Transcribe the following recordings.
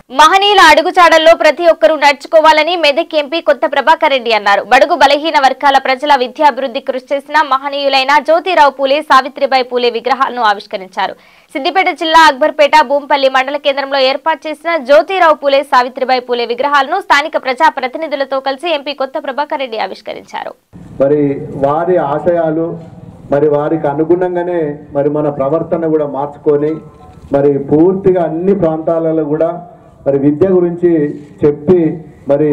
మహనీయుల అడుగుజాడల్లో ప్రతి ఒక్కరూ నడుచుకోవాలని మెదక్ ఎంపీ కొత్త ప్రభాకర్ రెడ్డి అన్నారు బడుగు బలహీన వర్గాల ప్రజల విద్యాభివృద్ధి కృషి చేసిన మహనీయులైన జ్యోతిరావు పూలే సావిత్రిబాయి పూలే విగ్రహాలను ఆవిష్కరించారు సిద్దిపేట జిల్లా అక్బర్పేట భూంపల్లి మండల కేంద్రంలో ఏర్పాటు చేసిన జ్యోతిరావు పూలే సావిత్రిబాయి పూలే విగ్రహాలను స్థానిక ప్రజా ప్రతినిధులతో కలిసి ఎంపీ కొత్త ప్రభాకర్ రెడ్డి ఆవిష్కరించారు మరి వారి ఆశయాలు మరి వారికి అనుగుణంగానే మరి మన ప్రవర్తన కూడా మార్చుకొని మరి పూర్తిగా అన్ని ప్రాంతాలలో కూడా మరి విద్య గురించి చెప్పి మరి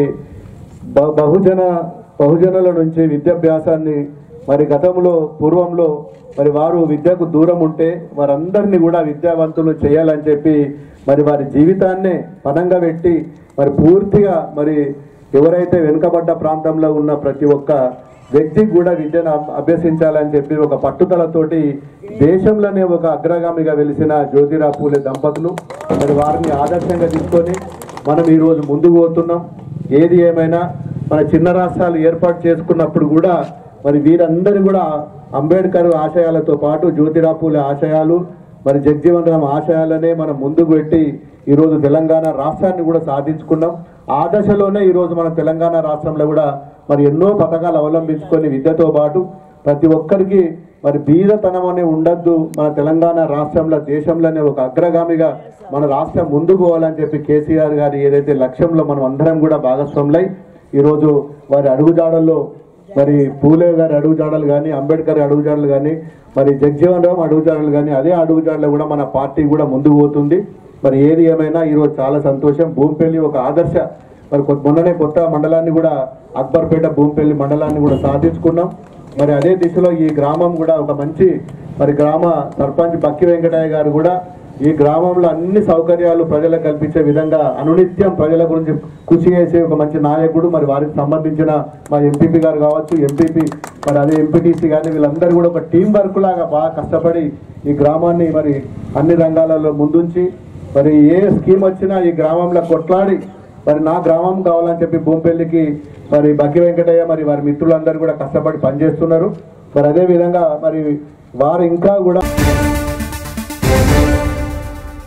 బ- బహుజన బహుజనుల నుంచి విద్యాభ్యాసాన్ని మరి గతంలో పూర్వంలో మరి వారు విద్యకు దూరం ఉంటే వారందరినీ కూడా విద్యావంతులు చేయాలని చెప్పి మరి వారి జీవితాన్నే పనంగా పెట్టి మరి పూర్తిగా మరి ఎవరైతే వెనుకబడ్డ ప్రాంతంలో ఉన్న ప్రతి ఒక్క వ్యక్తికి కూడా విద్యను అభ్- అభ్యసించాలని చెప్పి ఒక పట్టుదలతోటి దేశంలోనే ఒక అగ్రగామిగా వెలిసిన జ్యోతిరావు పూలే దంపతులు మరి వారిని ఆదర్శంగా తీసుకొని మనం ఈ రోజు ముందుకు పోతున్నాం ఏది ఏమైనా మన చిన్న రాష్ట్రాలు ఏర్పాటు చేసుకున్నప్పుడు కూడా మరి వీరందరూ కూడా అంబేద్కర్ ఆశయాలతో పాటు జ్యోతిరావు పూలే ఆశయాలు మరి జగజీవన్ రామ్ ఆశయాలనే మనం ముందుకు పెట్టి ఈరోజు తెలంగాణ రాష్ట్రాన్ని కూడా సాధించుకున్నాం ఆ దశలోనే ఈరోజు మన తెలంగాణ రాష్ట్రంలో కూడా మరి ఎన్నో పథకాలు అవలంబించుకొని విద్యతో పాటు ప్రతి ఒక్కరికి మరి బీదతనం అనే ఉండద్దు మన తెలంగాణ రాష్ట్రంలో దేశంలోనే ఒక అగ్రగామిగా మన రాష్ట్రం ముందుకు పోవాలని చెప్పి కేసీఆర్ గారి ఏదైతే లక్ష్యంలో మనం అందరం కూడా భాగస్వాములై ఈరోజు వారి అడుగుజాడల్లో మరి పూలే గారి అడుగుజాడలు కానీ అంబేద్కర్ అడుగుజాడలు కానీ మరి జగ్జీవన్ రామ్ అడుగుజాడలు కానీ అదే అడుగుజాడలో కూడా మన పార్టీ కూడా ముందుకు పోతుంది మరి ఏది ఏమైనా ఈరోజు చాలా సంతోషం భూమిపల్లి ఒక ఆదర్శ మరి కొ- మొన్ననే కొత్త మండలాన్ని కూడా అక్బర్పేట భూమిపల్లి మండలాన్ని కూడా సాధించుకున్నాం మరి అదే దిశలో ఈ గ్రామం కూడా ఒక మంచి మరి గ్రామ సర్పంచ్ బక్కి వెంకటయ్య గారు కూడా ఈ గ్రామంలో అన్ని సౌకర్యాలు ప్రజలకు కల్పించే విధంగా అనునిత్యం ప్రజల గురించి కృషి చేసే ఒక మంచి నాయకుడు మరి వారికి సంబంధించిన మా ఎంపీపీ గారు కావచ్చు ఎంపీపీ మరి అదే ఎంపీటీసీ కానీ వీళ్ళందరూ కూడా ఒక టీం వర్క్ లాగా బాగా కష్టపడి ఈ గ్రామాన్ని మరి అన్ని రంగాలలో ముందుంచి మరి ఏ స్కీమ్ వచ్చినా ఈ గ్రామంలో కొట్లాడి మరి నా గ్రామం కావాలని చెప్పి భూంపల్లికి మరి బక్కి వెంకటయ్య మరి వారి మిత్రులందరూ కూడా కష్టపడి పనిచేస్తున్నారు మరి అదే విధంగా మరి వారు ఇంకా కూడా